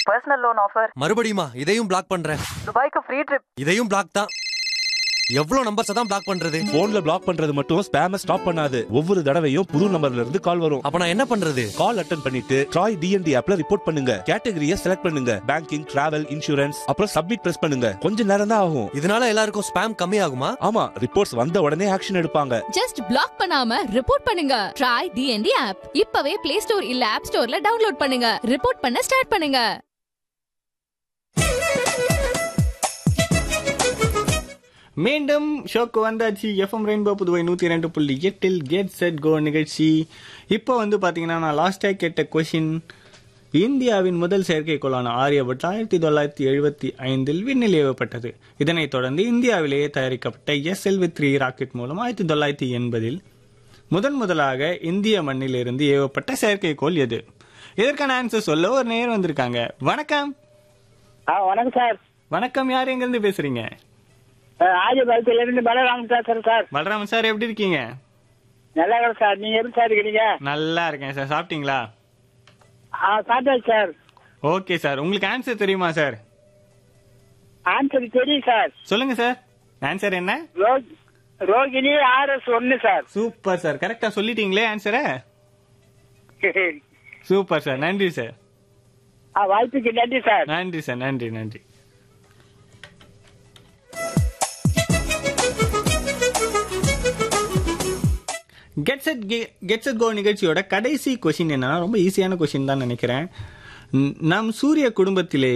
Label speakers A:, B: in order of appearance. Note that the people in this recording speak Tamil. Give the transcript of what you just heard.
A: பர்சனல் லோன் ஆஃபர்
B: மறுபடியுமா இதையும் பிளாக் பண்றேன்
A: துபாய்க்கு ஃப்ரீ ட்ரிப்
B: இதையும் பிளாக் தான் எவ்வளவு நம்பர்ஸ் தான் பிளாக் பண்றது
C: போன்ல பிளாக் பண்றது மட்டும் ஸ்பேம ஸ்டாப் பண்ணாது ஒவ்வொரு தடவையும் புது நம்பர்ல இருந்து கால் வரும்
B: அப்ப நான் என்ன பண்றது
C: கால் அட்டன் பண்ணிட்டு ட்ராய் டிஎன்டி ஆப்ல ரிப்போர்ட் பண்ணுங்க கேட்டகரியை செலக்ட் பண்ணுங்க பேங்கிங் டிராவல் இன்சூரன்ஸ் அப்புறம் சப்மிட் பிரஸ் பண்ணுங்க கொஞ்ச நேரம் தான் ஆகும்
B: இதனால எல்லாருக்கும் ஸ்பேம் கம்மி ஆகுமா
C: ஆமா ரிப்போர்ட்ஸ் வந்த உடனே ஆக்ஷன் எடுப்பாங்க
D: ஜஸ்ட் பிளாக் பண்ணாம ரிப்போர்ட் பண்ணுங்க ட்ரை டிஎன்டி ஆப் இப்பவே பிளே ஸ்டோர் இல்ல ஆப் ஸ்டோர்ல டவுன்லோட் பண்ணுங்க ரிப்போர்ட் பண்ண ஸ்டார்ட் பண்ணுங்க
E: மீண்டும் ஷோக்கு வந்தாச்சு எஃப்எம் ரெயின்போ புதுவை நூற்றி ரெண்டு புள்ளி எட்டில் கேட் செட் கோ நிகழ்ச்சி இப்போ வந்து பார்த்தீங்கன்னா நான் லாஸ்ட்டாக கேட்ட கொஷின் இந்தியாவின் முதல் செயற்கைக்கோளான ஆரியபட் ஆயிரத்தி தொள்ளாயிரத்தி எழுபத்தி ஐந்தில் விண்ணில் ஏவப்பட்டது இதனைத் தொடர்ந்து இந்தியாவிலேயே தயாரிக்கப்பட்ட எஸ்எல்வி த்ரீ ராக்கெட் மூலம் ஆயிரத்தி தொள்ளாயிரத்தி எண்பதில் முதன் முதலாக இந்திய மண்ணிலிருந்து ஏவப்பட்ட செயற்கைக்கோள் எது இதற்கான ஆன்சர் சொல்ல ஒரு நேரம் வந்திருக்காங்க வணக்கம்
F: ஆ வணக்கம் சார்
E: வணக்கம் யார் எங்கேருந்து பேசுறீங்க
F: ஆஜபாளத்துல இருந்து பலராமன் பேசுறேன் சார்
E: பலராமன் சார் எப்படி இருக்கீங்க
F: நல்லா இருக்கேன் சார் நீங்க எப்படி சார் இருக்கீங்க
E: நல்லா இருக்கேன் சார் சாப்பிட்டீங்களா
F: ஆ சாப்பிட்டாச்சு சார்
E: ஓகே சார் உங்களுக்கு ஆன்சர் தெரியுமா சார்
F: ஆன்சர் தெரியும் சார்
E: சொல்லுங்க சார் ஆன்சர் என்ன
F: ரோக் ரோகிணி ஆர்எஸ் ஒன்னு சார்
E: சூப்பர் சார் கரெக்டா சொல்லிட்டீங்களே ஆன்சரை சூப்பர் சார் நன்றி சார்
F: ஆ, வாய்ப்புக்கு நன்றி சார்
E: நன்றி சார் நன்றி நன்றி get set get set go நிகழ்ச்சியோட கடைசி கொஷின் என்னன்னா ரொம்ப ஈஸியான கொஷின் தான் நினைக்கிறேன் நம் சூரிய குடும்பத்திலே